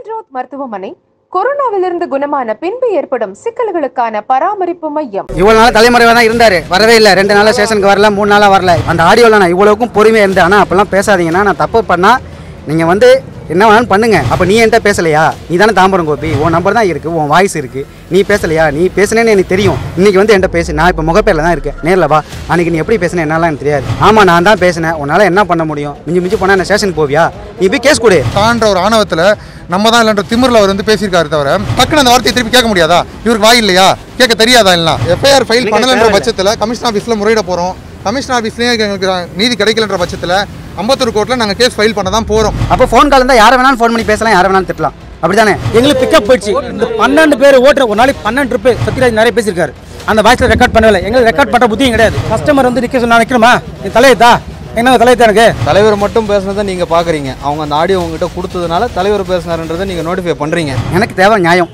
ரோத் மருத்துவமனை கொரோனாவிலிருந்து குணமான பின்பு ஏற்படும் சிக்கல்களுக்கான பராமரிப்பு மையம் இவ்வளோ நாள் தலைமுறைவாக தான் இருந்தார் வரவே இல்லை ரெண்டு நாளாக ஸ்டேஷனுக்கு வரல மூணு நாளாக வரல அந்த ஆடியோவில் நான் இவ்வளோக்கும் பொறுமையாக இருந்தேன் ஆனால் அப்போல்லாம் பேசாதீங்கன்னா நான் தப்பு பண்ணால் நீங்கள் வந்து என்ன வேணாலும் பண்ணுங்க அப்போ நீ என்கிட்ட பேசலையா நீ தானே தாம்பரம் கோபி உன் நம்பர் தான் இருக்குது உன் வாய்ஸ் இருக்குது நீ பேசலையா நீ பேசுனேன்னு எனக்கு தெரியும் இன்னைக்கு வந்து என்கிட்ட பேசு நான் இப்போ முகப்பேரில் தான் இருக்கேன் நேரில் வா அன்னைக்கு நீ எப்படி பேசுனேன் என்னாலாம் எனக்கு தெரியாது ஆமாம் நான் தான் பேசினேன் உன்னால் என்ன பண்ண முடியும் மிஞ்சி மிஞ்சி போனால் என்ன ஸ்டேஷனுக்கு போவியா நீ போய் கேஸ் கொடு தான்ற ஒரு ஆணவத்தில் நம்ம தான் இல்லைன்ற திமிரில் அவர் வந்து பேசியிருக்காரு தவிர டக்குன்னு அந்த வார்த்தையை திருப்பி கேட்க முடியாதா இவருக்கு வாய் இல்லையா கேட்க தெரியாதா இல்லைனா எஃப்ஐஆர் ஃபைல் பண்ணலன்ற பட்சத்தில் கமிஷன் ஆஃபீஸில் முறையிட போகிறோம் கமிஷன் ஆஃபீஸ்லேயே எங்களுக்கு நீதி கிடைக்கலன்ற பட்சத்தில் அம்பத்தூர் கோர்ட்டில் நாங்கள் கேஸ் ஃபைல் பண்ண தான் போகிறோம் அப்போ ஃபோன் கால் இருந்தால் யாரை வேணாலும் ஃபோன் பண்ணி பேசலாம் யாரை வேணாலும் திட்டலாம் அப்படி தானே எங்களுக்கு பிக்கப் போயிடுச்சு இந்த பன்னெண்டு பேர் ஓட்டுற ஒரு நாளைக்கு பன்னெண்டு ட்ரிப்பு சத்யராஜ் நிறைய பேசியிருக்காரு அந்த வாய்ஸில் ரெக்கார்ட் பண்ணவே இல்லை எங்களுக்கு ரெக்கார்ட் பண்ணுற புத்தியும் கிடையாது கஸ்டமர் வந்து நிற்க சொன்னா நிற்கணுமா நீ தலையத்தா என்ன தலையத்தா எனக்கு தலைவர் மட்டும் பேசுனதை நீங்கள் பார்க்குறீங்க அவங்க அந்த ஆடியோ உங்ககிட்ட கொடுத்ததுனால தலைவர் பேசினாருன்றதை நீங்கள் நோட்டிஃபை பண்ணுறீங்க எனக்கு தேவை நியாயம்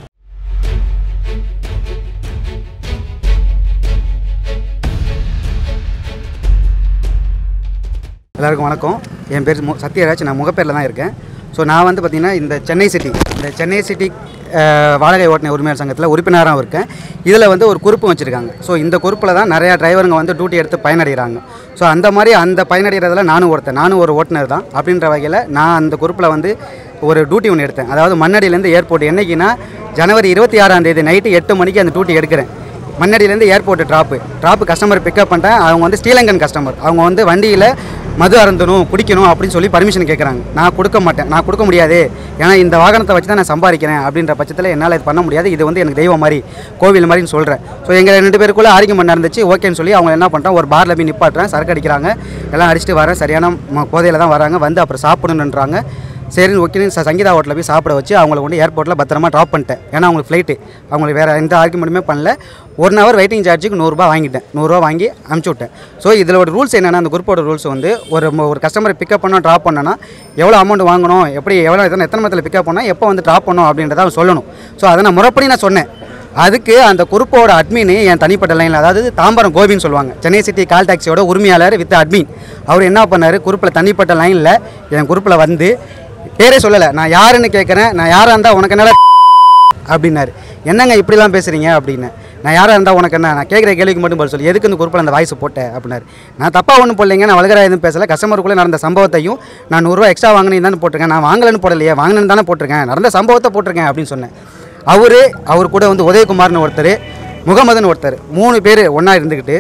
எல்லாருக்கும் வணக்கம் என் பேர் மு சத்யராஜ் நான் முகப்பேரில் தான் இருக்கேன் ஸோ நான் வந்து பார்த்திங்கன்னா இந்த சென்னை சிட்டி இந்த சென்னை சிட்டி அஹ், வாடகை ஓட்டுநர் உரிமையாளர் சங்கத்தில் உறுப்பினராகவும் இருக்கேன் இதில் வந்து ஒரு குறிப்பு வச்சுருக்காங்க ஸோ இந்த குறிப்பில் தான் நிறையா டிரைவருங்க வந்து டியூட்டி எடுத்து பயனடைகிறாங்க ஸோ அந்த மாதிரி அந்த பயனடைகிறதுல நானும் ஒருத்தன் நானும் ஒரு ஓட்டுநர் தான் அப்படின்ற வகையில் நான் அந்த குறிப்பில் வந்து ஒரு டியூட்டி ஒன்று எடுத்தேன் அதாவது மண்ணடியிலேருந்து ஏர்போர்ட் என்னைக்குன்னா ஜனவரி இருபத்தி ஆறாம் தேதி நைட்டு எட்டு மணிக்கு அந்த டியூட்டி எடுக்கிறேன் மண்ணடியிலேருந்து airport drop drop customer pickup பண்ணிட்டேன் அவங்க வந்து ஸ்ரீலங்கன் கஸ்டமர் அவங்க வந்து வண்டியில் மது அருந்தணும் குடிக்கணும் அப்படின்னு சொல்லி பர்மிஷன் கேட்குறாங்க நான் கொடுக்க மாட்டேன் நான் கொடுக்க முடியாது ஏன்னா இந்த வாகனத்தை வச்சு தான் நான் சம்பாதிக்கிறேன் அப்படின்ற பட்சத்தில் என்னால் இது பண்ண முடியாது இது வந்து எனக்கு தெய்வம் மாதிரி கோவில் மாதிரின்னு சொல்கிறேன் ஸோ எங்கள் ரெண்டு பேருக்குள்ளே ஆர்கியூமெண்ட் நடந்துச்சு ஓகேன்னு சொல்லி அவங்க என்ன பண்ணுறேன் ஒரு பாரில் போய் நிப்பாட்டுறேன் சரக்கு அடிக்கிறாங்க எல்லாம் அடிச்சுட்டு வரேன் சரியான போதையில் தான் வராங்க வந்து அப்புறம் சாப்பிடணுன்றாங்க சரின்னு ஓகேன்னு ச- சங்கீதா ஹோட்டலில் போய் சாப்பிட வச்சு அவங்கள கொண்டு ஏர்போர்ட்டில் பத்திரமா ட்ராப் பண்ணிட்டேன் ஏன்னா அவங்களுக்கு ஃப்ளைட்டு அவங்களுக்கு வேறு எந்த ஆர்குமெண்ட்டுமே பண்ணல ஒன் ஹவர் வெயிட்டிங் சார்ஜுக்கு நூறுரூபா வாங்கிட்டேன் நூறுரூவா வாங்கி அனுப்பிச்சி விட்டேன் ஸோ இதில் ஒரு ரூல்ஸ் என்னென்னா அந்த குரூப்போட ரூல்ஸ் வந்து ஒரு ம- ஒரு கஸ்டமரை பிக்கப் பண்ணோம் ட்ராப் பண்ணனா எவ்வளோ அமௌண்ட் வாங்கணும் எப்படி எவ்வளோ எத்தனை எத்தனை மரத்தில் பிக்கப் பண்ணால் எப்போ வந்து ட்ராப் பண்ணணும் அப்படின்றத அவன் சொல்லணும் ஸோ அதை நான் முறைப்படி நான் சொன்னேன் அதுக்கு அந்த குரூப்போட அட்மின் என் தனிப்பட்ட லைனில் அதாவது தாம்பரம் கோபின்னு சொல்லுவாங்க சென்னை சிட்டி கால் டாக்ஸியோட உரிமையாளர் வித் அட்மின் அவர் என்ன பண்ணார் குரூப்பில் தனிப்பட்ட லைனில் என் குரூப்பில் வந்து பேரே சொல்லலை நான் யாருன்னு கேட்குறேன் நான் யாராக இருந்தால் உனக்கு என்னால் அப்படின்னாரு என்னங்க இப்படிலாம் பேசுகிறீங்க அப்படின்னு நான் யாராக இருந்தால் உனக்கு என்ன நான் கேட்குற கேள்விக்கு மட்டும் பதில் சொல்லி எதுக்கு இந்த குரூப்பில் அந்த வாய்ஸ் போட்டேன் அப்படின்னாரு நான் தப்பாக ஒன்றும் போடலைங்க நான் வளர்கிற எதுவும் பேசல கஸ்டமருக்குள்ளே நடந்த சம்பவத்தையும் நான் நூறுரூவா எக்ஸ்ட்ரா வாங்கினேன் தான் போட்டிருக்கேன் நான் வாங்கலன்னு போடலையே வாங்கினேன்னு தானே போட்டிருக்கேன் நடந்த சம்பவத்தை போட்டிருக்கேன் அப்படின்னு சொன்னேன் அவர் அவர் கூட வந்து உதயகுமார்னு ஒருத்தர் முகமதுன்னு ஒருத்தர் மூணு பேர் ஒன்றா இருந்துக்கிட்டு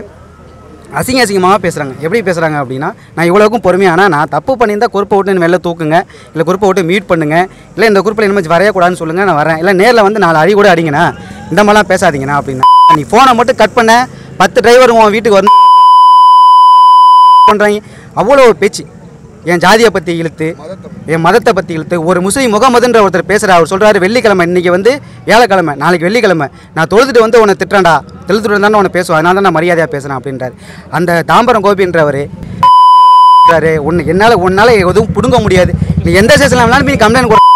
அசிங்க அசிங்கமாக பேசுகிறாங்க எப்படி பேசுகிறாங்க அப்படின்னா நான் இவ்வளோக்கும் பொறுமையானா நான் தப்பு பண்ணியிருந்தா குறுப்பை விட்டு என்ன வெளில தூக்குங்க இல்லை குறுப்பை விட்டு மீட் பண்ணுங்க இல்லை இந்த குரூப்பில் இனிமேல் வரையக்கூடாதுன்னு சொல்லுங்கள் நான் வரேன் இல்லை நேரில் வந்து நாலு அடி கூட அடிங்கண்ணா இந்த மாதிரிலாம் பேசாதீங்கண்ணா அப்படின்னா நீ ஃபோனை மட்டும் கட் பண்ண பத்து டிரைவர் உன் வீட்டுக்கு வந்து பண்ணுறாங்க அவ்வளோ பேச்சு என் ஜாதியை பற்றி இழுத்து என் மதத்தை பற்றி இழுத்து ஒரு முஸ்லீம் முகமதுன்ற ஒருத்தர் பேசுகிறார் அவர் சொல்கிறாரு வெள்ளிக்கிழமை இன்றைக்கி வந்து வியாழக்கிழமை நாளைக்கு வெள்ளிக்கிழமை நான் தொழுதுட்டு வந்து உன்னை திட்டுறேன்டா தொழுதுட்டு தானே உன்னை பேசுவேன் அதனால தான் நான் மரியாதையாக பேசுகிறேன் அப்படின்றார் அந்த தாம்பரம் கோபின்றவர் சொல்றாரு உன்னை என்னால் உன்னால் எதுவும் பிடுங்க முடியாது நீ எந்த ஸ்டேஷனில் வேணாலும் நீ கம்ப்ளைண்ட் கொடு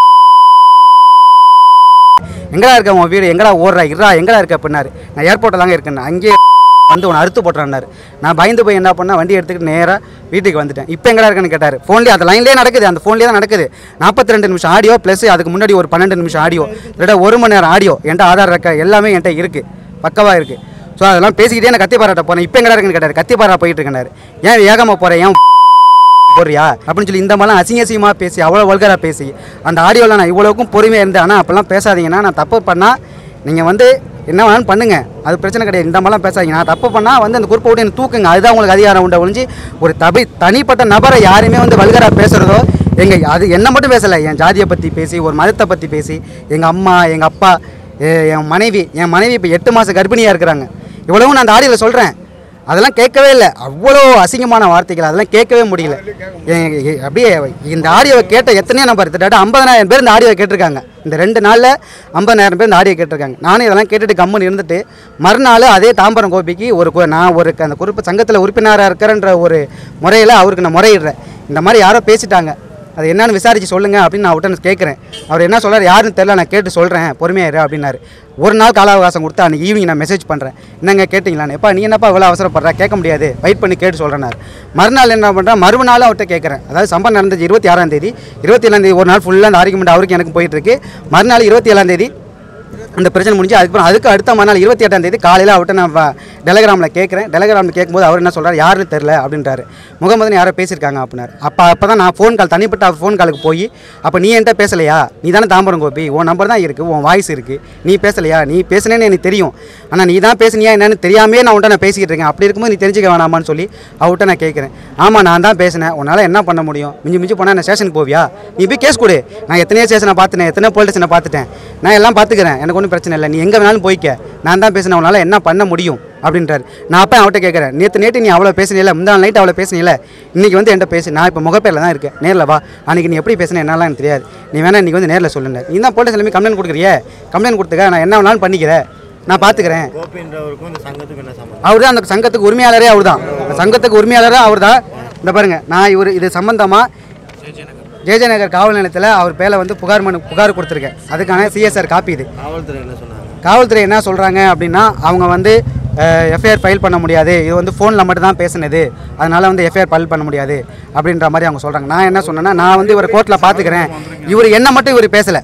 எங்கடா இருக்க உன் வீடு எங்கடா ஓடுறா இருடா எங்கடா இருக்க அப்படின்னாரு நான் ஏர்போர்ட்டில் தாங்க இருக்கேன் அங்கேயே வந்து உன்னை அறுத்து போட்டுறாரு நான் பயந்து போய் என்ன பண்ணேன் வண்டி எடுத்துக்கிட்டு நேராக வீட்டுக்கு வந்துட்டேன் இப்போ எங்கடா இருக்கேன்னு கேட்டார் ஃபோன்லேயே அந்த லைன்லேயே நடக்குது அந்த ஃபோன்லேயே தான் நடக்குது நாற்பத்தி ரெண்டு நிமிஷம் ஆடியோ ப்ளஸ் அதுக்கு முன்னாடி ஒரு பன்னெண்டு நிமிஷம் ஆடியோ இல்லைடா ஒரு மணி நேரம் ஆடியோ என்கிட்ட ஆதார் ரெக்க எல்லாமே என்கிட்ட இருக்குது பக்கவாக இருக்குது ஸோ அதெல்லாம் பேசிக்கிட்டே நான் கத்திப்பாராட்ட போனேன் இப்போ எங்கடா இருக்குன்னு கேட்டார் கத்திப்பாரா போயிட்டு இருக்கேனாரு ஏன் வேகமாக போகிறேன் ஏன் போறியா அப்படின்னு சொல்லி இந்த மாதிரிலாம் அசிங்க அசிங்கமாக பேசி அவ்வளோ வல்கராக பேசி அந்த ஆடியோவில் நான் இவ்வளோக்கும் பொறுமையாக இருந்தேன் ஆனால் அப்போல்லாம் பேசாதீங்கன்னா நான் தப்பு பண்ணால் நீங்கள் வந்து என்ன வேணாலும் பண்ணுங்க அது பிரச்சனை கிடையாது இந்த மாதிரிலாம் பேசாதீங்க நான் தப்பு பண்ணால் வந்து அந்த குறிப்பை விட்டு எனக்கு தூக்குங்க அதுதான் உங்களுக்கு அதிகாரம் உண்டை ஒழிஞ்சு ஒரு தபி தனிப்பட்ட நபரை யாருமே வந்து வல்கராக பேசுகிறதோ எங்கள் அது என்ன மட்டும் பேசலை என் ஜாதியை பற்றி பேசி ஒரு மதத்தை பற்றி பேசி எங்கள் அம்மா எங்கள் அப்பா எ- என் மனைவி என் மனைவி இப்போ எட்டு மாதம் கர்ப்பிணியாக இருக்கிறாங்க இவ்வளவும் நான் அந்த ஆடியோவில் சொல்கிறேன் அதெல்லாம் கேட்கவே இல்லை அவ்வளோ அசிங்கமான வார்த்தைகள் அதெல்லாம் கேட்கவே முடியல எ- எ- அப்படியே இந்த ஆடியோவை கேட்ட எத்தனையோ நம்பர் கிட்டத்தட்ட ஐம்பதனாயிரம் பேர் இந்த ஆடியோவை கேட்டிருக்காங்க இந்த ரெண்டு நாளில் ஐம்பதாயிரம் பேர் இந்த ஆடியோ கேட்டிருக்காங்க நானும் இதெல்லாம் கேட்டுட்டு கம்முன்னு இருந்துட்டு மறுநாள் அதே தாம்பரம் கோபிக்கு ஒரு கு- நான் ஒரு அந்த குறிப்பு சங்கத்தில் உறுப்பினராக இருக்கிறன்ற ஒரு முறையில் அவருக்கு நான் முறையிடுறேன் இந்த மாதிரி யாரோ பேசிட்டாங்க அது என்னன்னு விசாரிச்சு சொல்லுங்க அப்படின்னு நான் அவர்கிட்ட கேட்குறேன் அவர் என்ன சொல்றாரு யாருன்னு தெரியல நான் கேட்டு சொல்கிறேன் பொறுமையா இரு அப்படின்னாரு ஒரு நாள் கால அவகாசம் கொடுத்து அன்றைக்கி ஈவினிங் நான் மெசேஜ் பண்ணுறேன் என்னங்க கேட்டிங்களான்னு எப்பா நீ என்னப்பா இவ்வளோ அவசரப்படுற கேட்க முடியாது வெயிட் பண்ணி கேட்டு சொல்கிறேன்னாரு மறுநாள் என்ன பண்ணுறேன் மறுநாள் அவர்கிட்ட கேட்குறேன் அதாவது சம்பவம் நடந்துச்சு இருபத்தி ஆறாம் தேதி இருபத்தி ஏழாம் தேதி ஒரு நாள் ஃபுல்லாக அந்த ஆர்குமெண்ட் அவருக்கு எனக்கு போயிட்டு இருக்கு மறுநாள் இருபத்தி ஏழாம் தேதி அந்த பிரச்சனை முடிஞ்சு அதுக்கப்புறம் அதுக்கு அடுத்த மறுநாள் இருபத்தி எட்டாம் தேதி காலையில் அவர்கிட்ட நான் டெலகிராமில் கேட்குறேன் டெலகிராமில் கேட்கும்போது அவர் என்ன சொல்றாரு யாருன்னு தெரில அப்படின்றாரு முகமதுன்னு யாரோ பேசியிருக்காங்க அப்படின்னாரு அப்போ அப்போ தான் நான் ஃபோன் கால் தனிப்பட்ட அவர் ஃபோன் காலுக்கு போய் அப்போ நீ என்கிட்ட பேசலையா நீ தானே தாம்பரம் கோபி உன் நம்பர் தான் இருக்குது உன் வாய்ஸ் இருக்குது நீ பேசலையா நீ பேசுனேன்னு எனக்கு தெரியும் ஆனால் நீ தான் பேசுனியா என்னன்னு தெரியாமே நான் உன்ட்ட நான் பேசிக்கிட்டு இருக்கேன் அப்படி இருக்கும்போது நீ தெரிஞ்சுக்க வேணாமான்னு சொல்லி அவர்கிட்ட நான் கேட்குறேன் ஆமாம் நான் தான் பேசினேன் உன்னால் என்ன பண்ண முடியும் மிஞ்சி மிஞ்சி போனால் நான் ஸ்டேஷனுக்கு போவியா நீ போய் கேஸ் கொடு நான் எத்தனையோ ஸ்டேஷனை பார்த்துட்டேன் எத்தனை போலீஸ் ஸ்டேஷனை பார்த்துட்டேன் நான் எல்லாம் பார்த்துக்கிறேன் எனக்கு ஒன்றும் பிரச்சனை இல்லை நீ எங்கே வேணாலும் போய்க்க நான் தான் பேசினேன் உன்னால் என்ன பண்ண முடியும் அப்படின்றாரு நான் அப்போ அவர்கிட்ட கேட்குறேன் நேற்று நேற்று நீ அவ்வளோ பேசினில முந்தா நைட் அவ்வளோ பேசினில இன்றைக்கி வந்து என்கிட்ட பேசு நான் இப்போ முகப்பேரில் தான் இருக்கேன் நேரில் வா அன்றைக்கி நீ எப்படி பேசின என்னலாம் எனக்கு தெரியாது நீ வேணா இன்றைக்கி வந்து நேரில் சொல்லுங்க நீ தான் போலீஸ் எல்லாமே கம்ப்ளைண்ட் கொடுக்குறியே கம்ப்ளைண்ட் கொடுத்துக்க நான் என்ன வேணாலும் பண்ணிக்கிறேன் நான் பார்த்துக்கிறேன் கோபின்றவருக்கும் இந்த சங்கத்துக்கும் என்ன சம்பந்தம் அவர் தான் அந்த சங்கத்துக்கு உரிமையாளரே அவர் தான் சங்கத்துக்கு உரிமையாளரே அவர் தான் இந்த பாருங்க நான் இவர் இது சம்பந்தமாக ஜேஜே நகர் காவல் நிலையத்தில் அவர் பேரில் வந்து புகார் மனு புகார் கொடுத்துருக்கேன் அதுக்கான சிஎஸ்ஆர் காப்பி இது காவல்துறை என்ன சொன்னாங்க காவல்துறை என்ன சொல்கிறாங்க அப்படின்னா அவங்க வந்து எஃப்ஐஆர் ஃபைல் பண்ண முடியாது இது வந்து ஃபோனில் மட்டும் தான் பேசுனது அதனால் வந்து எஃப்ஐஆர் ஃபைல் பண்ண முடியாது அப்படின்ற மாதிரி அவங்க சொல்கிறாங்க நான் என்ன சொன்னேன்னா நான் வந்து இவர் கோர்ட்டில் பார்த்துக்கிறேன் இவர் என்ன மட்டும் இவர் பேசலை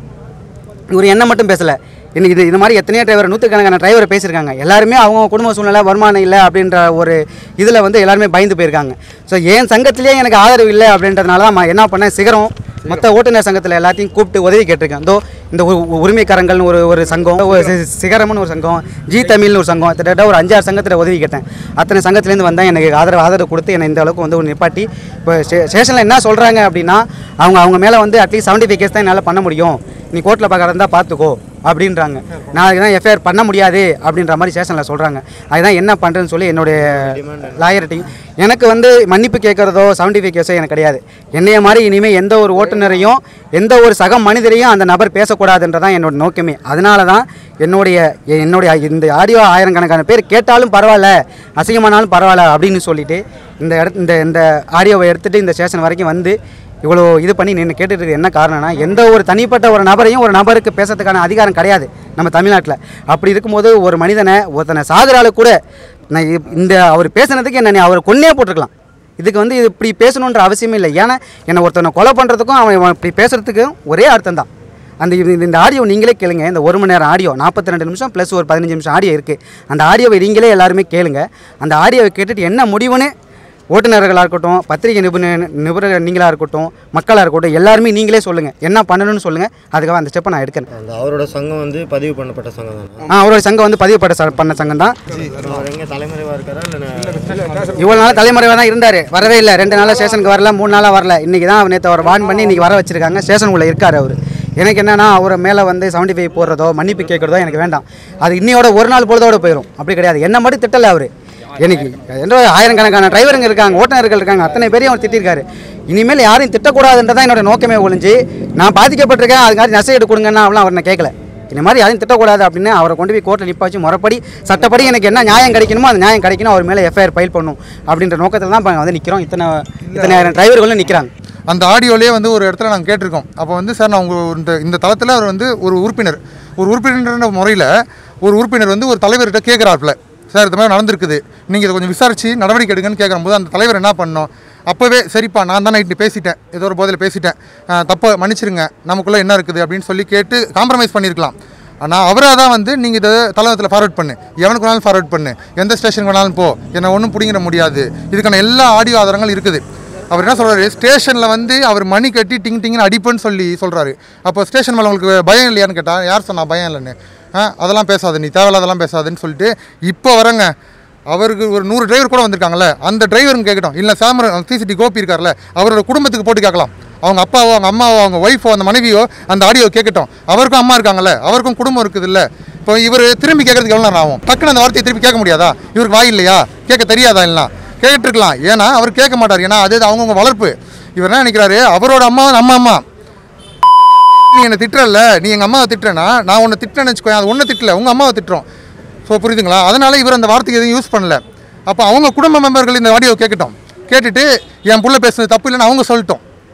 இவர் என்ன மட்டும் பேசலை இன்னைக்கு இது இது மாதிரி எத்தனையோ டிரைவர் நூற்றுக்கணக்கான டிரைவர் பேசியிருக்காங்க எல்லாருமே அவங்க குடும்ப சூழ்நிலை வருமானம் இல்லை அப்படின்ற ஒரு இதில் வந்து எல்லாருமே பயந்து போயிருக்காங்க ஸோ என் சங்கத்திலேயே எனக்கு ஆதரவு இல்லை அப்படின்றதுனால தான் நான் என்ன பண்ணேன் சிகரம் மொத்த ஓட்டுநர் சங்கத்தில் எல்லாத்தையும் கூப்பிட்டு உதவி கேட்டிருக்கேன் இதோ இந்த உ- உ- உரிமைக்காரங்கள்னு ஒரு ஒரு சங்கம் ஒரு சி- சிகரம்னு ஒரு சங்கம் ஜி தமிழ்னு ஒரு சங்கம் கிட்டத்தட்ட ஒரு அஞ்சாறு சங்கத்தில் உதவி கேட்டேன் அத்தனை சங்கத்துலேருந்து வந்தால் எனக்கு ஆதரவு ஆதரவு கொடுத்து என்னை இந்த அளவுக்கு வந்து ஒரு நிப்பாட்டி இப்போ ஸ்டேஷனில் என்ன சொல்கிறாங்க அப்படின்னா அவங்க அவங்க மேலே வந்து அட்லீஸ்ட் செவன்ட்டி ஃபைவ் கேஸ் தான் என்னால் பண்ண முடியும் நீ கோர்ட்டில் பார்க்கறதா இருந்தால் பார்த்துக்கோ அப்படின்றாங்க நான் அதுக்கு தான் எஃப்ஐஆர் பண்ண முடியாது அப்படின்ற மாதிரி ஸ்டேஷனில் சொல்கிறாங்க அதுதான் என்ன பண்ணுறேன்னு சொல்லி என்னுடைய லாயர்ட்டையும் எனக்கு வந்து மன்னிப்பு கேட்குறதோ செவன்ட்டி ஃபைவ் கேஸோ எனக்கு கிடையாது என்னைய மாதிரி இனிமேல் எந்த ஒரு ஓட்டுநரையும் எந்த ஒரு சக மனிதரையும் அந்த நபர் பேசக்கூடாதுன்றதான் என்னோட நோக்கமே அதனால தான் என்னுடைய என்னுடைய இந்த ஆடியோ ஆயிரக்கணக்கான பேர் கேட்டாலும் பரவாயில்ல அசிங்கமானாலும் பரவாயில்ல அப்படின்னு சொல்லிட்டு இந்த இடத்து இந்த இந்த ஆடியோவை எடுத்துகிட்டு இந்த ஸ்டேஷன் வரைக்கும் வந்து இவ்வளோ இது பண்ணி நின்று கேட்டுட்டு இருக்கு என்ன காரணம்னா எந்த ஒரு தனிப்பட்ட ஒரு நபரையும் ஒரு நபருக்கு பேசுறதுக்கான அதிகாரம் கிடையாது நம்ம தமிழ்நாட்டில் அப்படி இருக்கும்போது ஒரு மனிதனை ஒருத்தனை சாகுறால கூட நான் இ- இந்த அவர் பேசுனதுக்கு என்ன நீ அவரை கொன்னே போட்டிருக்கலாம் இதுக்கு வந்து இது இப்படி பேசணுன்ற அவசியமே இல்லை ஏன்னா என்னை ஒருத்தனை கொலை பண்ணுறதுக்கும் அவன் இவன் இப்படி பேசுறதுக்கும் ஒரே அர்த்தம் தான் அந்த இது- இந்த ஆடியோ நீங்களே கேளுங்க இந்த ஒரு மணி நேரம் ஆடியோ நாற்பத்தி ரெண்டு நிமிஷம் ப்ளஸ் ஒரு பதினஞ்சு நிமிஷம் ஆடியோ இருக்குது அந்த ஆடியோவை நீங்களே எல்லாருமே கேளுங்க அந்த ஆடியோவை கேட்டுட்டு என்ன முடிவுன்னு ஓட்டுநர்களாக இருக்கட்டும் பத்திரிகை நிபுணர் நிபுணர் நீங்களாக இருக்கட்டும் மக்களாக இருக்கட்டும் எல்லாருமே நீங்களே சொல்லுங்கள் என்ன பண்ணணும்னு சொல்லுங்கள் அதுக்காக அந்த ஸ்டெப்பை நான் எடுக்கிறேன் அந்த அவரோட சங்கம் வந்து பதிவு பண்ணப்பட்ட சங்கம் தானே ஆ அவரோட சங்கம் வந்து பதிவுப்பட்ட ச- பண்ண சங்கம் தான் அவர் எங்க தலைமறைவா இருக்காரா இல்லை இவ்வளோ நாள் தலைமுறையாக தான் இருந்தார் வரவே இல்லை ரெண்டு நாளாக ஸ்டேஷனுக்கு வரல மூணு நாளாக வரல இன்றைக்கி தான் அவர் நேற்று அவர் வான் பண்ணி இன்றைக்கி வர வச்சிருக்காங்க ஸ்டேஷனுக்குள்ளே இருக்கார் அவர் எனக்கு என்னன்னா அவர் மேலே வந்து செவன்ட்டி ஃபைவ் போடுறதோ மன்னிப்பு கேட்குறதோ எனக்கு வேண்டாம் அது இன்னையோட ஒரு நாள் பொழுதோட போயிடும் அப்படி கிடையாது என்ன மட்டும் திட்டலை அவர் எனக்கு என்ற ஆயிரக்கணக்கான டிரைவருங்க இருக்காங்க ஓட்டுநர்கள் இருக்காங்க அத்தனை பேரையும் அவர் திட்டிருக்காரு இனிமேல் யாரையும் திட்டக்கூடாதுன்றதான் என்னோட நோக்கமே ஒழிஞ்சு நான் பாதிக்கப்பட்டிருக்கேன் அதுக்காக நஷ்டம் கொடுங்கன்னா அவெல்லாம் அவர் நான் கேட்கல இந்த மாதிரி யாரையும் திட்டக்கூடாது அப்படின்னு அவரை கொண்டு போய் கோர்ட்டில் நிற்க வச்சு முறைப்படி சட்டப்படி எனக்கு என்ன நியாயம் கிடைக்கணுமோ அந்த நியாயம் கிடைக்கணும் அவர் மேலே எஃப்ஐஆர் ஃபைல் பண்ணும் அப்படின்ற நோக்கத்தில் தான் இப்போ வந்து நிற்கிறோம் இத்தனை இத்தனை ஆயிரம் டிரைவர்களும் நிற்கிறாங்க அந்த ஆடியோலேயே வந்து ஒரு இடத்துல நாங்கள் கேட்டிருக்கோம் அப்போ வந்து சார் நான் உங்கள் இந்த இந்த தளத்தில் அவர் வந்து ஒரு உறுப்பினர் ஒரு உறுப்பினர்ன்ற முறையில் ஒரு உறுப்பினர் வந்து ஒரு தலைவர்கிட்ட கேட்குறாப்புல சார் இது மாதிரி நடந்திருக்குது நீங்கள் இதை கொஞ்சம் விசாரித்து நடவடிக்கை எடுங்கன்னு கேட்கும்போது அந்த தலைவர் என்ன பண்ணோம் அப்போவே சரிப்பா நான் தான் நைட்டு பேசிட்டேன் ஏதோ ஒரு போதையில் பேசிட்டேன் அஹ் தப்பை மன்னிச்சிருங்க நமக்குள்ளே என்ன இருக்குது அப்படின்னு சொல்லி கேட்டு காம்ப்ரமைஸ் பண்ணியிருக்கலாம் ஆனால் அவராக தான் வந்து நீங்கள் இதை தலைவத்தில் ஃபார்வர்ட் பண்ணு எவனுக்கு வேணாலும் ஃபார்வர்ட் பண்ணு எந்த ஸ்டேஷனுக்கு வேணாலும் போ என்னை ஒன்றும் பிடிங்கிட முடியாது இதுக்கான எல்லா ஆடியோ ஆதாரங்கள் இருக்குது அவர் என்ன சொல்றாரு ஸ்டேஷனில் வந்து அவர் மணி கட்டி டிங் டிங்னு அடிப்பேன்னு சொல்லி சொல்கிறாரு அப்போ ஸ்டேஷன் மேலே உங்களுக்கு பயம் இல்லையான்னு கேட்டால் யார் சொன்னா பயம் இல்லைன்னு ஆ அதெல்லாம் பேசாத நீ தேவையில்லாதெல்லாம் பேசாதுன்னு சொல்லிட்டு இப்போ வரங்க அவருக்கு ஒரு நூறு டிரைவர் கூட வந்திருக்காங்கல்ல அந்த டிரைவருங்க கேட்கட்டும் இல்லை சாமர் சிசிடி கோபி இருக்கார்ல அவரோட குடும்பத்துக்கு போட்டு கேட்கலாம் அவங்க அப்பாவோ அவங்க அம்மாவோ அவங்க ஒய்ஃபோ அந்த மனைவியோ அந்த ஆடியோ கேட்கட்டும் அவருக்கும் அம்மா இருக்காங்கல்ல அவருக்கும் குடும்பம் இருக்குது இல்லை இப்போ இவர் திரும்பி கேட்கறதுக்கு எவ்வளோ நேரம் ஆகும் டக்குன்னு அந்த வார்த்தையை திருப்பி கேட்க முடியாதா இவருக்கு வாய் இல்லையா கேட்க தெரியாதா இல்லைனா கேட்டிருக்கலாம் ஏன்னா அவர் கேட்க மாட்டார் ஏன்னா அது அவங்கவுங்க வளர்ப்பு இவர் என்ன நினைக்கிறாரு அவரோட அம்மா நம்ம அம்மா நீ என்னை திட்டுறல்ல நீ எங்கள் அம்மாவை திட்டுறேன்னா நான் உன்னை திட்டுறேன்னு வச்சுக்கோ அது ஒன்றை திட்டல உங்கள் அம்மாவை திட்டுறோம் ஸோ புரியுதுங்களா அதனால இவர் அந்த வார்த்தைக்கு எதுவும் யூஸ் பண்ணல அப்போ அவங்க குடும்ப மெம்பர்கள் இந்த ஆடியோ கேட்கட்டும் கேட்டுட்டு என் புள்ள பேசுனது தப்பு இல்லைன்னு அவங்க சொல்லட்டும்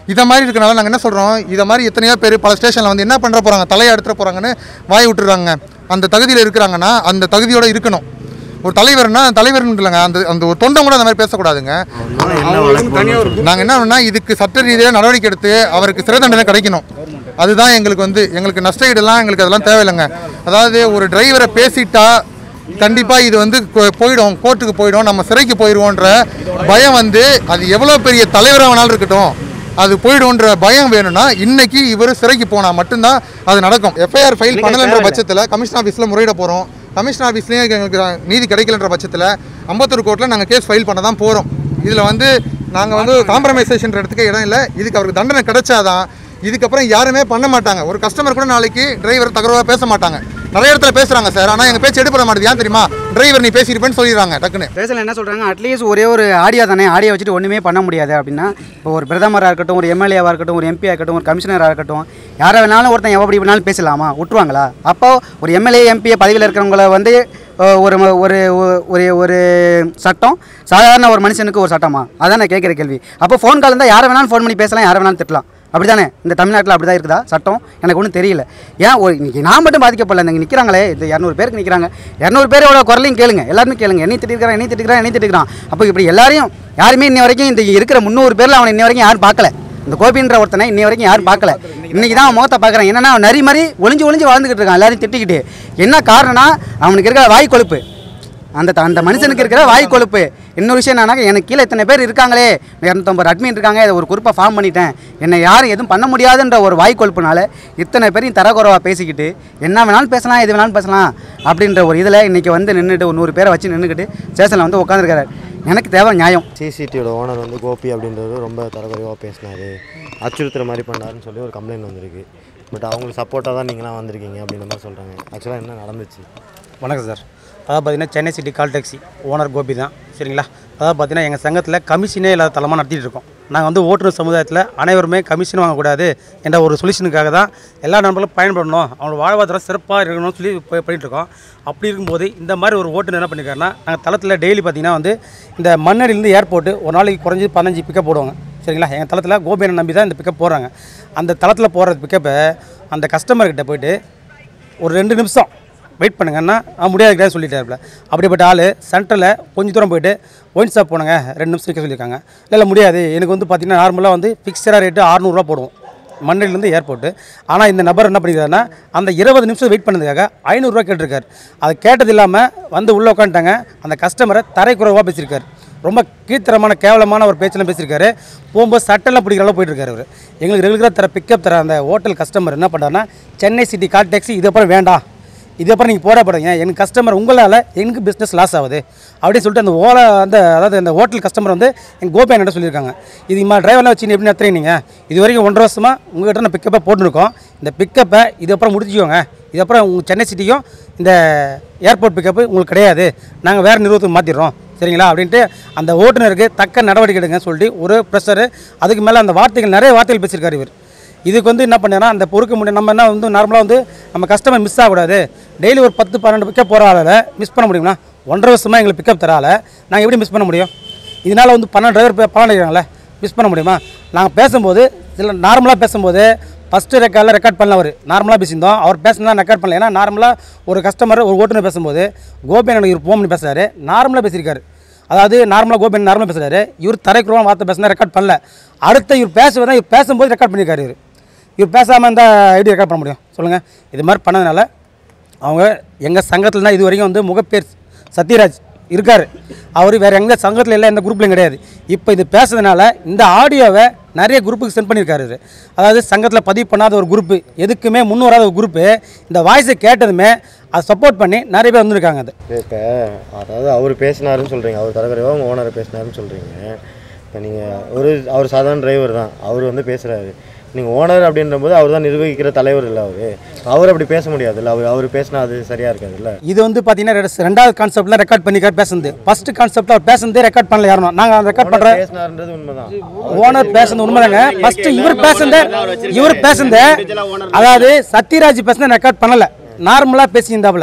இதை மாதிரி இருக்கனால நாங்கள் என்ன சொல்கிறோம் இதை மாதிரி எத்தனையோ பேர் பல ஸ்டேஷனில் வந்து என்ன பண்ணுற போகிறாங்க தலையை எடுத்துட போகிறாங்கன்னு வாய் விட்டுறாங்க அந்த தகுதியில் இருக்கிறாங்கன்னா அந்த தகுதியோட இருக்கணும் ஒரு தலைவர்னா தலைவர்னு இல்லைங்க அந்த அந்த ஒரு தொண்டம் கூட அந்த மாதிரி பேசக்கூடாதுங்க என்ன வழக்கு போடணும் நாங்கள் என்ன பண்ணா இதுக்கு சட்ட ரீதியாக நடவடிக்கை எடுத்து அவருக்கு சிறை தண்டனை கிடைக்கணும் அதுதான் எங்களுக்கு வந்து எங்களுக்கு நஷ்ட ஈடுலாம் எங்களுக்கு அதெல்லாம் தேவையில்லைங்க அதாவது ஒரு டிரைவரை பேசிட்டா கண்டிப்பாக இது வந்து கொ- போயிடும் கோர்ட்டுக்கு போயிடும் நம்ம சிறைக்கு போயிடுவோன்ற பயம் வந்து அது எவ்வளோ பெரிய தலைவராக வேணாலும் இருக்கட்டும் அது போயிடும்ன்ற பயம் வேணும்னா இன்னைக்கு இவர் சிறைக்கு போனால் மட்டும்தான் அது நடக்கும் எஃப்ஐஆர் ஃபைல் பண்ணலன்ற பட்சத்தில் கமிஷன் ஆஃபீஸில் முறையிட போகிறோம் கமிஷன் ஆஃபீஸ்லேயும் எங்களுக்கு நீதி கிடைக்கலன்ற பட்சத்தில் அம்பத்தூர் கோர்ட்டில் நாங்கள் கேஸ் ஃபைல் பண்ண தான் போகிறோம் இதில் வந்து நாங்கள் வந்து காம்ப்ரமைசேஷன் எடுத்துக்க இடம் இல்லை இதுக்கு அவருக்கு தண்டனை கிடைச்சாதான் இதுக்கப்புறம் யாருமே பண்ண மாட்டாங்க ஒரு கஸ்டமர் கூட நாளைக்கு டிரைவர் தகவலாக பேச மாட்டாங்க நிறைய இடத்துல பேசுகிறாங்க சார் ஆனால் எங்கள் பேச்சு எடுப்பட மாட்டேது ஏன் தெரியுமா டிரைவர் நீ பேசியிருப்பேன்னு சொல்லிடுறாங்க டக்குன்னு பேசல என்ன சொல்கிறாங்க அட்லீஸ்ட் ஒரே ஒரு ஆடியோ தானே ஆடியோ வச்சுட்டு ஒன்றுமே பண்ண முடியாது அப்படின்னா இப்போ ஒரு பிரதமராக இருக்கட்டும் ஒரு எம்எல்ஏவாக இருக்கட்டும் ஒரு எம்பியாக இருக்கட்டும் ஒரு கமிஷனராக இருக்கட்டும் யாரை வேணாலும் ஒருத்தன் எப்படி வேணாலும் பேசலாமா விட்டுருவாங்களா அப்போ ஒரு எம்எல்ஏ எம்பி பதவியில் இருக்கிறவங்கள வந்து அஹ், ஒரு ம- ஒரு ஒரு ஒரு சட்டம் சாதாரண ஒரு மனுஷனுக்கு ஒரு சட்டமா அதான் நான் கேட்குற கேள்வி அப்போ ஃபோன் கால் இருந்தால் யாரை வேணாலும் ஃபோன் பண்ணி பேசலாம் யாரை வேணாலும் திட்டலாம் அப்படிதானே இந்த தமிழ்நாட்டில் அப்படி தான் இருக்குதா சட்டம் எனக்கு ஒன்றும் தெரியல ஏன் ஒரு இன்னைக்கு நான் மட்டும் பாதிக்கப்படல இங்கே நிற்கிறாங்களே இந்த இரநூறு பேருக்கு நிற்கிறாங்க இரநூறு பேரோட குரலையும் கேளுங்க எல்லாருமே கேளுங்க என்னை திட்டிருக்கிறான் என்னை திட்டிருக்கிறான் என்னை திட்டிருக்கிறான் அப்போ இப்படி எல்லாரையும் யாருமே இன்ன வரைக்கும் இந்த இருக்கிற முந்நூறு பேரில் அவனை இன்ன வரைக்கும் யாரும் பார்க்கல இந்த கோபின்ற ஒருத்தனை இன்னை வரைக்கும் யாரும் பார்க்கல இன்னைக்கு தான் அவன் முகத்தை பார்க்குறேன் என்னன்னா அவன் நரி மாதிரி ஒளிஞ்சு ஒளிஞ்சு வாழ்ந்துக்கிட்டு இருக்கான் எல்லாரையும் திட்டிக்கிட்டு என்ன காரணம்னா அவனுக்கு இருக்கிற வாய் கொழுப்பு அந்த அந்த மனுஷனுக்கு இருக்கிற வாய் கொழுப்பு இன்னொரு விஷயம் என்னன்னா எனக்கு கீழே இத்தனை பேர் இருக்காங்களே இரநூத்தம்பது அட்மின் இருக்காங்க இதை ஒரு குரூப்பை ஃபார்ம் பண்ணிட்டேன் என்னை யாரும் எதுவும் பண்ண முடியாதுன்ற ஒரு வாய் கொழுப்புனால இத்தனை பேரையும் தரக்குறவாக பேசிக்கிட்டு என்ன வேணாலும் பேசலாம் எது வேணாலும் பேசலாம் அப்படின்ற ஒரு இதில் இன்றைக்கி வந்து நின்றுட்டு ஒரு நூறு பேரை வச்சு நின்றுக்கிட்டு ஸ்டேஷனில் வந்து உட்காந்துருக்காரு எனக்கு தேவை நியாயம் சிசிடியோட ஓனர் வந்து கோபி அப்படின்றவர் ரொம்ப தரக்குறைவாக பேசினாரு அச்சுறுத்துற மாதிரி பண்ணாருன்னு சொல்லி ஒரு கம்ப்ளைண்ட் வந்திருக்கு பட் அவங்களுக்கு சப்போர்ட்டாக தான் நீங்களாம் வந்திருக்கீங்க அப்படின்ற மாதிரி சொல்கிறாங்க ஆக்சுவலாக என்ன நடந்துச்சு வணக்கம் சார் அதாவது பார்த்தீங்கன்னா Chennai city call taxi owner Gopi தான் சரிங்களா அதாவது பார்த்தீங்கன்னா எங்கள் சங்கத்தில் கமிஷனே இல்லாத தளமாக நடத்திட்டு இருக்கோம் நாங்கள் வந்து ஓட்டுநர் சமுதாயத்தில் அனைவருமே கமிஷன் வாங்கக்கூடாது என்ற ஒரு சொல்யூஷனுக்காக தான் எல்லா நண்பர்களும் பயன்படணும் அவங்களோட வாழ்வாதாரம் சிறப்பாக இருக்கணும்னு சொல்லி போய் பண்ணிட்டு இருக்கோம் அப்படி இருக்கும்போது இந்த மாதிரி ஒரு ஓட்டுநர் என்ன பண்ணியிருக்காருன்னா நாங்கள் தளத்தில் டெய்லி பார்த்தீங்கன்னா வந்து இந்த மண்ணடியிலேருந்து ஏர்போர்ட்டு ஒரு நாளைக்கு குறைஞ்சி பதினஞ்சு பிக்கப் போடுவாங்க சரிங்களா எங்கள் தளத்தில் கோபியனை நம்பி தான் இந்த பிக்கப் போடுறாங்க அந்த தளத்தில் போடுற பிக்கப்பை அந்த கஸ்டமர்கிட்ட போயிட்டு ஒரு ரெண்டு நிமிஷம் வெயிட் பண்ணுங்கன்னா அவன் முடியாது கிடையாது சொல்லிட்டாருல அப்படிப்பட்ட ஆள் சென்டரில் கொஞ்சம் தூரம் போயிட்டு ஒயின் ஷாப் போனாங்க ரெண்டு நிமிஷம் நிற்க சொல்லியிருக்காங்க இல்லை இல்லை முடியாது எனக்கு வந்து பார்த்தீங்கன்னா நார்மலாக வந்து ஃபிக்ஸடாக ரேட்டு அறநூறுவா போடுவோம் மண்ணிலேருந்து ஏர்போர்ட்டு ஆனால் இந்த நபர் என்ன பண்ணிக்கிறாருன்னா அந்த இருபது நிமிஷம் வெயிட் பண்ணதுக்காக ஐநூறுரூவா கேட்டிருக்காரு அதை கேட்டது இல்லாமல் வந்து உள்ளே உட்காந்துட்டாங்க அந்த கஸ்டமரை தரைக்குறவாக பேசியிருக்காரு ரொம்ப கீழ்த்தரமான கேவலமான ஒரு பேச்செல்லாம் பேசியிருக்காரு போகும்போது சட்டெல்லாம் பிடிக்கிற அளவு போயிட்டு இருக்காரு அவர் எங்களுக்கு ரெகுலராக தர பிக்கப் தர அந்த ஹோட்டல் கஸ்டமர் என்ன பண்ணுறாருன்னா சென்னை சிட்டி கால் டாக்ஸி இதுக்கப்புறம் வேண்டாம் இதுக்கப்புறம் நீங்கள் போடப்படுங்க எனக்கு கஸ்டமர் உங்களால் எனக்கு பிஸ்னஸ் லாஸ் ஆகுது அப்படின்னு சொல்லிட்டு அந்த ஓலா அந்த அதாவது அந்த ஹோட்டல் கஸ்டமர் வந்து எங்கள் கோபி என்ன சொல்லியிருக்காங்க இது மாதிரி டிரைவர்லாம் வச்சு எப்படி நடத்துறீங்க இது வரைக்கும் ஒன்றரை வருஷமாக உங்கள்கிட்ட நான் பிக்கப்பை போட்டுருக்கோம் இந்த பிக்கப்பை இதுக்கப்புறம் முடிச்சுக்கோங்க இதுக்கப்புறம் உங்கள் சென்னை சிட்டிக்கும் இந்த ஏர்போர்ட் பிக்கப்பு உங்களுக்கு கிடையாது நாங்கள் வேறு நிறுவனத்துக்கு மாற்றிடுறோம் சரிங்களா அப்படின்ட்டு அந்த ஓட்டுநருக்கு தக்க நடவடிக்கை எடுங்க சொல்லிட்டு ஒரு ப்ரெஷரு அதுக்கு மேலே அந்த வார்த்தைகள் நிறைய வார்த்தைகள் பேசியிருக்காரு இவர் இதுக்கு வந்து என்ன பண்ணேன்னா அந்த பொறுக்க முடியும் நம்ம என்ன வந்து நார்மலாக வந்து நம்ம கஸ்டமர் மிஸ் ஆகக்கூடாது டெய்லி ஒரு பத்து பன்னெண்டு பிக்கப் போகிற ஆளால் மிஸ் பண்ண முடியும்னா ஒன்றரை வருஷமாக எங்களுக்கு பிக்கப் தரால நாங்கள் எப்படி மிஸ் பண்ண முடியும் இதனால் வந்து பன்னெண்டு டிரைவர் பலன் அடிக்கிறாங்களே மிஸ் பண்ண முடியுமா நாங்கள் பேசும்போது சில நார்மலாக பேசும்போது ஃபஸ்ட்டு ரெக்கார்டில் ரெக்கார்ட் பண்ணல அவர் நார்மலாக பேசியிருந்தோம் அவர் பேசினா ரெக்கார்ட் பண்ணல ஏன்னா நார்மலாக ஒரு கஸ்டமர் ஒரு ஓட்டுநர் பேசும்போது கோபி எனக்கு இவர் ஃபோன் பண்ணி பேசுகிறாரு நார்மலாக பேசியிருக்காரு அதாவது நார்மலாக கோபி நார்மலாக பேசுகிறாரு இவர் தரைக்குறவான வார்த்தை பேசினா ரெக்கார்ட் பண்ணல அடுத்த இவர் பேசுவதை இவர் பேசும்போது ரெக்கார்ட் பண்ணியிருக்காரு இவர் இவர் பேசாமல் இருந்தால் எப்படி ரெக்கார்ட் பண்ண முடியும் சொல்லுங்கள் இது மாதிரி பண்ணதுனால அவங்க எங்கள் சங்கத்தில் தான் இது வரைக்கும் வந்து முகப்பேர் சத்யராஜ் இருக்கார் அவர் வேறு எங்கள் சங்கத்தில் இல்லை எந்த குரூப்லையும் கிடையாது இப்போ இது பேசுறதுனால இந்த ஆடியோவை நிறைய குரூப்புக்கு சென்ட் பண்ணியிருக்காரு இவரு. அதாவது சங்கத்தில் பதிவு பண்ணாத ஒரு குரூப்பு எதுக்குமே முன் வராத ஒரு குரூப்பு இந்த வாய்ஸை கேட்டதுமே அதை சப்போர்ட் பண்ணி நிறைய பேர் வந்திருக்காங்க அது இப்போ அதாவது அவர் பேசினாருன்னு சொல்கிறீங்க அவர் தரக்குறைவாக உங்கள் ஓனரை பேசினாருன்னு சொல்கிறீங்க இப்போ நீங்கள் ஒரு அவர் சாதாரண டிரைவர் தான் அவர் வந்து பேசுகிறாரு நீங்கள் ஓனர் அப்படின்ற போது அவர் தான் நிர்வகிக்கிற தலைவர் இல்லை அவர் அவர் அப்படி பேச முடியாதுல்ல அவர் அவர் பேசினா அது சரியாக இருக்காதுல்ல இது வந்து பார்த்தீங்கன்னா ரெண்டு- ரெண்டாவது கான்செப்ட்ல ரெக்கார்ட் பண்ணிக்கார் பேசுனது ஃபர்ஸ்ட் கான்செப்ட்ல அவர் பேசுனதே ரெக்கார்ட் பண்ணல யாரும் நாங்கள் ரெக்கார்ட் பண்ணுற பேசினாருன்றது உண்மைதான் ஓனர் பேசுனது உண்மைதாங்க ஃபர்ஸ்ட் இவர் பேசுனத இவர் பேசுனத அதாவது சத்யராஜ் பேசுனத ரெக்கார்ட் பண்ணல நார்மலா பேசியிருந்தாப்புல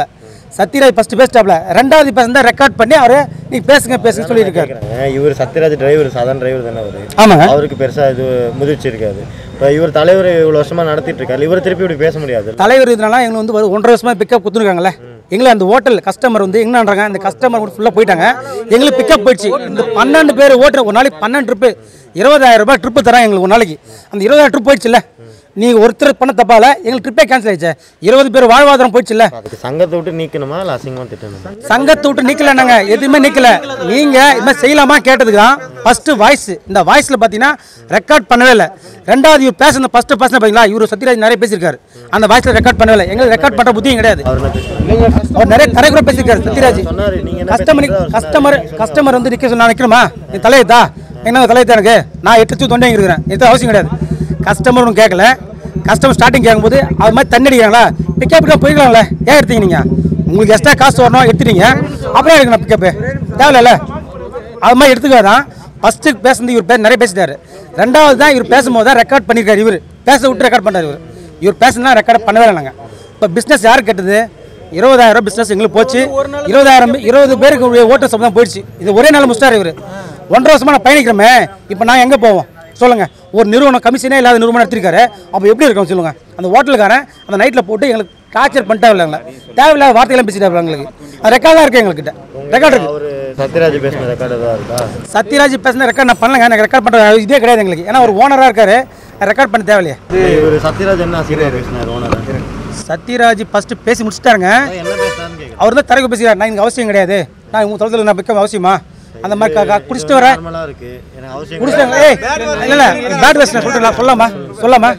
சத்யராஜ் ஃபஸ்ட்டு பேசிட்டாப்ல ரெண்டாவது பேசுனா ரெக்கார்ட் பண்ணி அவரை நீ பேசுங்க பேசுங்க சொல்லியிருக்காரு கேட்குறாங்க இவர் சத்யராஜ் டிரைவர் சாதாரண டிரைவர் தானே அவர் ஆமாங்க அவருக்கு பெருசாக இது முதிர்ச்சி இருக்காது இப்போ இவர் தலைவர் இவ்வளோ வருஷமாக நடத்திட்டு இருக்காரு இவர் திருப்பி இப்படி பேச முடியாது தலைவர் இதனால எங்களை வந்து ஒரு ஒன்றரை வருஷமா பிக்கப் கொடுத்துருக்காங்களே எங்களை அந்த ஹோட்டல் கஸ்டமர் வந்து என்னன்றாங்க அந்த கஸ்டமர் கூட ஃபுல்லாக போயிட்டாங்க எங்களுக்கு பிக்கப் போயிடுச்சு இந்த பன்னெண்டு பேர் ஓட்டுற ஒரு நாளைக்கு பன்னெண்டு ட்ரிப்பு இருபதாயிரம் ரூபாய் ட்ரிப்பு தராங்க எங்களுக்கு ஒரு நாளைக்கு அந்த இருபதாயிரம் ட்ரிப் போயிடுச்சுல்ல நீங்கள் ஒருத்தர் பண்ண தப்பால எங்களுக்கு ட்ரிப்பே கேன்சல் ஆயிடுச்சு இருபது பேர் வாழ்வாதாரம் போயிடுச்சுல்ல அதுக்கு சங்கத்தை விட்டு நீக்கணுமா இல்லை அசிங்கமாக திட்டணுமா சங்கத்தை விட்டு நிக்கல நாங்க எதுவுமே நிக்கல நீங்க இது மாதிரி செய்யலாமா கேட்டதுக்கு தான் ஃபர்ஸ்ட் வாய்ஸ் இந்த வாய்ஸ்ல பாத்தீங்கன்னா ரெக்கார்ட் பண்ணவே இல்லை ரெண்டாவது இவர் பேசுன ஃபர்ஸ்ட் பேசுன பாத்தீங்களா இவர் சத்யராஜ் நிறைய பேசியிருக்காரு அந்த வாய்ஸ்ல ரெக்கார்ட் பண்ணவே இல்லை எங்களுக்கு ரெக்கார்ட் பண்ற புத்தியும் கிடையாது அவர் என்ன பேசுறாரு அவர் நிறைய தரை கூட பேசியிருக்காரு சத்யராஜ் சொன்னாரு நீங்க என்ன கஸ்டமர் பேசுறீங்களோ அவர் கஸ்டமர் கஸ்டமர் வந்து நிக்க சொன்னா நிக்கணுமா நீ தலையத்தா என்ன தலையத்தா எனக்கு நான் எட்டு தூ தொண்டை இருக்கிறேன் எது அவசியம் கிடையாது கஸ்டமரும் கேட்கல கஸ்டமர் ஸ்டார்டிங் கேட்கும்போது அது மாதிரி தண்ணி அடிக்கிறாங்களா பிக்கப் பிக்கப் போய்க்கலாம்ல ஏன் எடுத்தீங்க நீங்க உங்களுக்கு எக்ஸ்ட்ரா காசு வரணும் எடுத்துட்டீங்க அப்புறம் எடுக்கணும் பிக்கப்பு தேவையில்ல அது மாதிரி எடுத்துக்காதான் ஃபஸ்ட்டு பேசுனது இவர் பேர் நிறைய பேசிட்டாரு ரெண்டாவது தான் இவர் பேசும்போது தான் ரெக்கார்ட் பண்ணியிருக்காரு இவர் பேச விட்டு ரெக்கார்ட் பண்ணார் இவர் இவர் பேசுனா ரெக்கார்ட் பண்ணவே இல்லை நாங்கள் இப்போ பிஸ்னஸ் யார் கெட்டது இருபதாயிரம் பிஸ்னஸ் எங்களுக்கு போச்சு இருபதாயிரம் இருபது பேருக்கு உடைய ஓட்டு சம்பளம் போயிடுச்சு இது ஒரே நாள் முடிச்சிட்டாரு இவர் ஒன்றரை வருஷமா நான் பயணிக்கிறோமே இப்போ நான் எங்கே போவோம் சொல்லுங்க ஒரு நிறுவனம் கமிஷனே இல்லாத நிறுவனம் எடுத்திருக்காரு அப்போ எப்படி இருக்கும் சொல்லுங்க அந்த ஹோட்டலுக்காரன் அந்த நைட்டில் போட்டு எங்களுக்கு டார்ச்சர் பண்ணிட்டே இல்லைங்களா தேவையில்லாத வார்த்தையெல்லாம் பேசிட்டாங்க எங்களுக்கு அது ரெக்கார்டாக இருக்கு எங்கள்கிட்ட ரெக்கார்ட் இருக்கு அவர் சத்யராஜ் பேசின ரெக்கார்டு ஏதாவது இருக்கா சத்யராஜ் பேசின ரெக்கார்ட் நான் பண்ணலங்க எனக்கு ரெக்கார்ட் பண்ணுற இதே கிடையாது எங்களுக்கு ஏன்னா ஒரு ஓனராக இருக்காரு ரெக்கார்ட் பண்ண தேவையில்லையே இவர் சத்யராஜ் என்ன அசிங்கமாக பேசினார் ஓனர் சத்யராஜ் ஃபஸ்ட்டு பேசி முடிச்சிட்டாருங்க என்ன பேசுறாருன்னு கேட்குறேன் அவர் தான் தரகு பேசுகிறார் நான் எனக்கு அவசியம் கிடையாது நான் உங்கள் தொலைத்தில் நான் வைக்க அவசியமா அந்த மாதிரி க- க- குடிச்சிட்டு வரேன் நார்மலாக இருக்கு எனக்கு அவசியம் குடிச்சிட்டாங்க ஏய் இல்ல இல்ல பேட் வாய்ஸ் நான் சொல்றேன் சொல்லாமா சொல்லாமா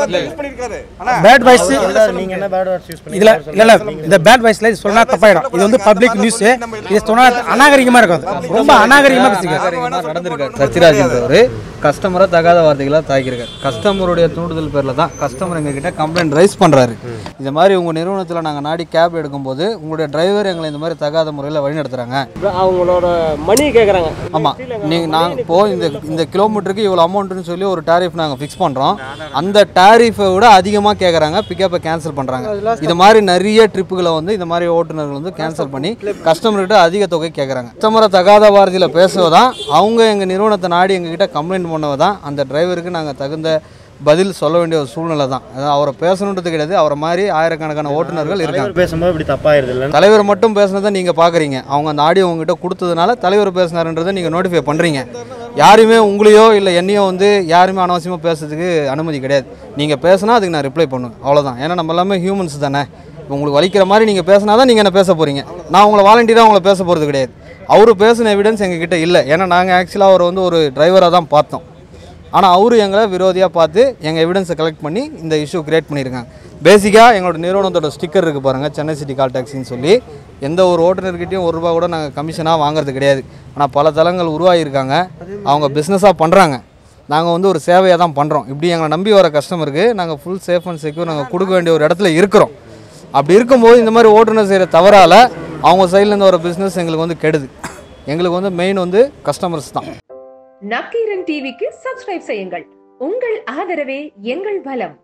பேட் வாய்ஸ் கிடையாது. நீங்க என்ன பேட் வேர்ட்ஸ் யூஸ் பண்ணி இதுல இல்ல இல்ல இந்த பேட் வாய்ஸ்ல இது சொன்னா தப்பாயிடும் இது வந்து பப்ளிக் நியூஸ் இது சொன்னா அநாகரிகமா இருக்கும் அது. ரொம்ப அநாகரிகமா பேசுங்க நடந்திருக்காரு சத்யராஜ்ன்றவர் கஸ்டமரை தகாத வார்த்தைகளாக தாக்கியிருக்காரு கஸ்டமருடைய தூண்டுதல் பேரில் தான் கஸ்டமர் எங்ககிட்ட கம்ப்ளைண்ட் ரைஸ் பண்ணுறாரு இந்த மாதிரி உங்கள் நிறுவனத்தில் நாங்கள் நாடி கேப் எடுக்கும்போது உங்களுடைய டிரைவர் எங்களை இந்த மாதிரி தகாத முறையில் வழிநடத்துகிறாங்க அவங்களோட மணி கேட்குறாங்க ஆமாம் நீங்கள் நாங்கள் இப்போது இந்த இந்த கிலோமீட்டருக்கு இவ்வளோ அமௌண்ட்டுன்னு சொல்லி ஒரு டாரிஃப் நாங்கள் ஃபிக்ஸ் பண்ணுறோம் அந்த டாரிஃபை விட அதிகமாக கேட்குறாங்க பிக்கப்பை கேன்சல் பண்ணுறாங்க இது மாதிரி நிறைய ட்ரிப்புகளை வந்து இந்த மாதிரி ஓட்டுநர்கள் வந்து கேன்சல் பண்ணி கஸ்டமர்கிட்ட அதிக தொகை கேட்குறாங்க கஸ்டமரை தகாத வார்த்தையில் பேசுவதான் அவங்க எங்கள் நிறுவனத்தை நாடி எங்ககிட்ட கம்ப்ளைண்ட் பண்ணவ தான் அந்த டிரைவருக்கு நாங்கள் தகுந்த பதில் சொல்ல வேண்டிய ஒரு சூழ்நிலை தான் அதாவது அவரை பேசணுன்றது கிடையாது அவரை மாதிரி ஆயிரக்கணக்கான ஓட்டுநர்கள் இருக்காங்க தலைவர் பேசும்போது இப்படி தப்பாயிருது இல்லைன்னு தலைவர் மட்டும் பேசுனதை நீங்கள் பார்க்குறீங்க அவங்க அந்த ஆடியோ உங்ககிட்ட கொடுத்ததுனால தலைவர் பேசினாருன்றதை நீங்கள் நோட்டிஃபை பண்ணுறீங்க யாருமே உங்களையோ இல்லை என்னையோ வந்து யாருமே அனாவசியமாக பேசுறதுக்கு அனுமதி கிடையாது நீங்கள் பேசுனா அதுக்கு நான் ரிப்ளை பண்ணுவேன் அவ்வளோதான் ஏன்னா நம்ம எல்லாமே ஹியூமன்ஸ் தானே இப்போ உங்களுக்கு வலிக்கிற மாதிரி நீங்கள் பேசினா தான் நீங்கள் என்ன பேச போகிறீங்க நான் உங்களை வாலண்டியராக உங்களை பேச போகிறது கிடையாது அவர் பேசின எவிடன்ஸ் எங்ககிட்ட இல்லை ஏன்னா நாங்கள் ஆக்சுவலாக அவரை வந்து ஒரு டிரைவராக தான் பார்த்தோம் ஆனால் அவரு எங்களை விரோதியாக பார்த்து எங்கள் எவிடன்ஸை கலெக்ட் பண்ணி இந்த இஷ்யூ கிரியேட் பண்ணியிருக்காங்க பேசிக்காக எங்களோட நிறுவனத்தோட ஸ்டிக்கர் இருக்குது பாருங்கள் சென்னை சிட்டி கால் டாக்ஸின்னு சொல்லி எந்த ஒரு ஓட்டுநர்கிட்டையும் ஒரு ரூபா கூட நாங்கள் கமிஷனாக வாங்குறது கிடையாது ஆனால் பல தளங்கள் உருவாகியிருக்காங்க அவங்க பிஸ்னஸாக பண்ணுறாங்க நாங்கள் வந்து ஒரு சேவையாக தான் பண்ணுறோம் இப்படி எங்களை நம்பி வர கஸ்டமருக்கு நாங்கள் ஃபுல் சேஃப் அண்ட் செக்யூர் நாங்கள் கொடுக்க வேண்டிய ஒரு இடத்துல இருக்கிறோம் அப்படி இருக்கும்போது இந்த மாதிரி ஓட்டுநர் செய்கிற தவறால் அவங்க சைட்லேருந்து வர பிஸ்னஸ் எங்களுக்கு வந்து கெடுது எங்களுக்கு வந்து மெயின் வந்து கஸ்டமர்ஸ் தான் நக்கீரன் டிவிக்கு சப்ஸ்கிரைப் செய்யுங்கள் உங்கள் ஆதரவே எங்கள் பலம்